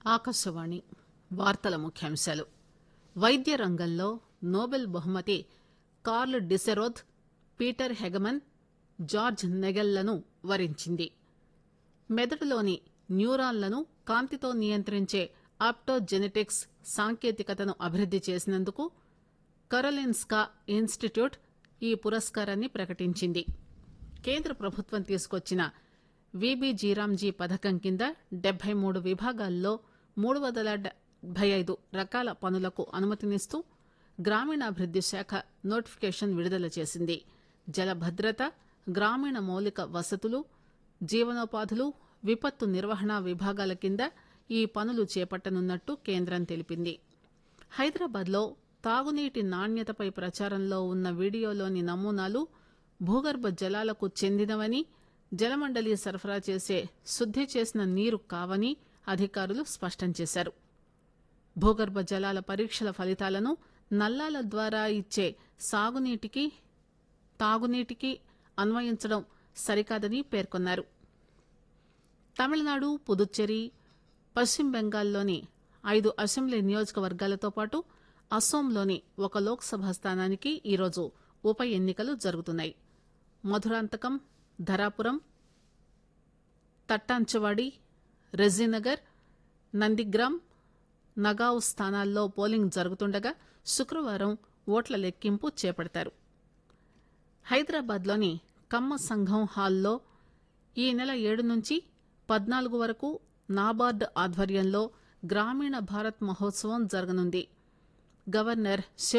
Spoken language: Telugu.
ఆకాశవాణి వార్తల ముఖ్యాంశాలు వైద్య రంగంలో నోబెల్ బహుమతి Karl Deisseroth Peter Hegemann George నెగెల్లను వరించింది మెదడులోని న్యూరాన్లను కాంతితో నియంత్రించే ఆప్టోజెనెటిక్స్ సాంకేతికతను అభివృద్ది చేసినందుకు కరోలిన్స్కా ఇన్స్టిట్యూట్ ఈ పురస్కారాన్ని ప్రకటించింది కేంద్ర ప్రభుత్వం తీసుకొచ్చిన విబిజీరాంజీ పథకం కింద డెబ్బై మూడు విభాగాల్లో మూడు వందల డెబ్బై ఐదు రకాల పనులకు అనుమతినిస్తూ గ్రామీణాభివృద్ది శాఖ నోటిఫికేషన్ విడుదల చేసింది జలభద్రత గ్రామీణ మౌలిక వసతులు జీవనోపాధులు విపత్తు నిర్వహణ విభాగాల కింద ఈ పనులు చేపట్టనున్నట్టు కేంద్రం తెలిపింది హైదరాబాద్ లో తాగునీటి నాణ్యతపై ప్రచారంలో ఉన్న వీడియోలోని నమూనాలు భూగర్భ జలాలకు చెందినవని జలమండలి సరఫరా చేసే శుద్ది చేసిన నీరు కావని అధికారులు స్పష్టం చేశారు భూగర్భ జలాల పరీక్షల ఫలితాలను నల్లాల ద్వారా ఇచ్చే సాగునీటికి తాగునీటికి అన్వయించడం సరికాదని పేర్కొన్నారు తమిళనాడు పుదుచ్చేరి పశ్చిమ బెంగాల్లోని ఐదు అసెంబ్లీ నియోజకవర్గాలతో పాటు అస్సోంలోని ఒక లోక్సభ స్థానానికి ఈరోజు ఉప ఎన్నికలు జరుగుతున్నాయి మధురాంతకం ధరాపురం తట్టాంచవాడి రెజీనగర్ నందిగ్రామ్ నగావ్ స్థానాల్లో పోలింగ్ జరుగుతుండగా శుక్రవారం ఓట్ల లెక్కింపు చేపడతారు హైదరాబాద్లోని కమ్మ సంఘం హాల్లో ఈ నెల ఏడు నుంచి పద్నాలుగు వరకు నాబార్డ్ ఆధ్వర్యంలో గ్రామీణ భారత్ మహోత్సవం జరగనుంది గవర్నర్ శివ